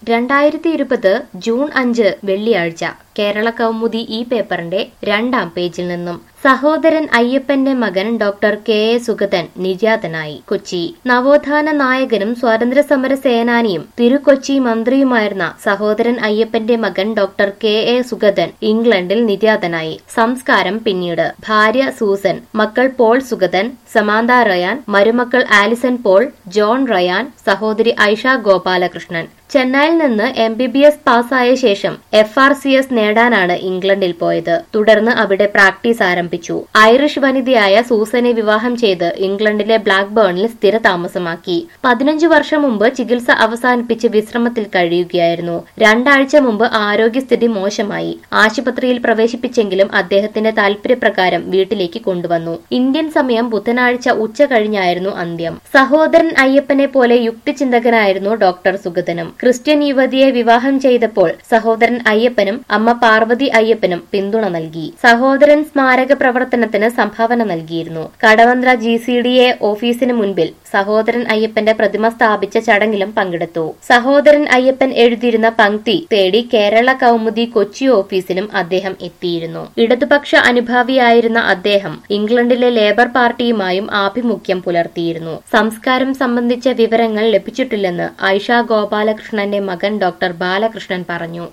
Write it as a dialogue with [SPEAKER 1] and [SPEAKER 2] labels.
[SPEAKER 1] രണ്ടായിരത്തി ഇരുപത് ജൂൺ അഞ്ച് വെള്ളിയാഴ്ച കേരള കൗമുദി ഈ പേപ്പറിന്റെ രണ്ടാം പേജിൽ നിന്നും സഹോദരൻ അയ്യപ്പന്റെ മകൻ ഡോക്ടർ കെ എ സുഗതൻ നിര്യാതനായി കൊച്ചി നവോത്ഥാന നായകനും സ്വാതന്ത്ര്യ സമര സേനാനിയും തിരുക്കൊച്ചി മന്ത്രിയുമായിരുന്ന സഹോദരൻ അയ്യപ്പന്റെ മകൻ ഡോക്ടർ കെ എ സുഗതൻ ഇംഗ്ലണ്ടിൽ നിര്യാതനായി സംസ്കാരം പിന്നീട് ഭാര്യ സൂസൻ മക്കൾ പോൾ സുഗതൻ സമാന്ത റയാൻ മരുമക്കൾ ആലിസൺ പോൾ ജോൺ റയാൻ സഹോദരി ഐഷ ഗോപാലകൃഷ്ണൻ ചെന്നൈയിൽ നിന്ന് എം ബി ബി എസ് പാസ്സായ ശേഷം എഫ് ആർ സി എസ് നേടാനാണ് ഇംഗ്ലണ്ടിൽ പോയത് തുടർന്ന് അവിടെ പ്രാക്ടീസ് ആരംഭിച്ചു ഐറിഷ് വനിതയായ സൂസനെ വിവാഹം ചെയ്ത് ഇംഗ്ലണ്ടിലെ ബ്ലാക്ക് ബേണിൽ സ്ഥിര താമസമാക്കി പതിനഞ്ചു വർഷം മുമ്പ് ചികിത്സ അവസാനിപ്പിച്ച് വിശ്രമത്തിൽ കഴിയുകയായിരുന്നു രണ്ടാഴ്ച മുമ്പ് ആരോഗ്യസ്ഥിതി മോശമായി ആശുപത്രിയിൽ പ്രവേശിപ്പിച്ചെങ്കിലും അദ്ദേഹത്തിന്റെ താൽപര്യപ്രകാരം വീട്ടിലേക്ക് കൊണ്ടുവന്നു ഇന്ത്യൻ സമയം ബുധനാഴ്ച ഉച്ച കഴിഞ്ഞായിരുന്നു അന്ത്യം സഹോദരൻ അയ്യപ്പനെ പോലെ യുക്തിചിന്തകനായിരുന്നു ഡോക്ടർ സുഗതനും ക്രിസ്ത്യൻ യുവതിയെ വിവാഹം ചെയ്തപ്പോൾ സഹോദരൻ അയ്യപ്പനും അമ്മ പാർവതി അയ്യപ്പനും പിന്തുണ നൽകി സഹോദരൻ സ്മാരക പ്രവർത്തനത്തിന് സംഭാവന നൽകിയിരുന്നു Kadavanthra G C D A ഓഫീസിന് മുൻപിൽ സഹോദരൻ അയ്യപ്പന്റെ പ്രതിമ സ്ഥാപിച്ച ചടങ്ങിലും പങ്കെടുത്തു സഹോദരൻ അയ്യപ്പൻ എഴുതിയിരുന്ന പങ്ക്തി തേടി കേരള കൗമുദി കൊച്ചി ഓഫീസിലും അദ്ദേഹം എത്തിയിരുന്നു ഇടതുപക്ഷ അനുഭാവിയായിരുന്ന അദ്ദേഹം ഇംഗ്ലണ്ടിലെ ലേബർ പാർട്ടിയുമായും ആഭിമുഖ്യം പുലർത്തിയിരുന്നു സംസ്കാരം സംബന്ധിച്ച വിവരങ്ങൾ ലഭിച്ചിട്ടില്ലെന്ന് ഐഷ ഗോപാലകൃഷ്ണന്റെ മകൻ ഡോക്ടർ ബാലകൃഷ്ണൻ പറഞ്ഞു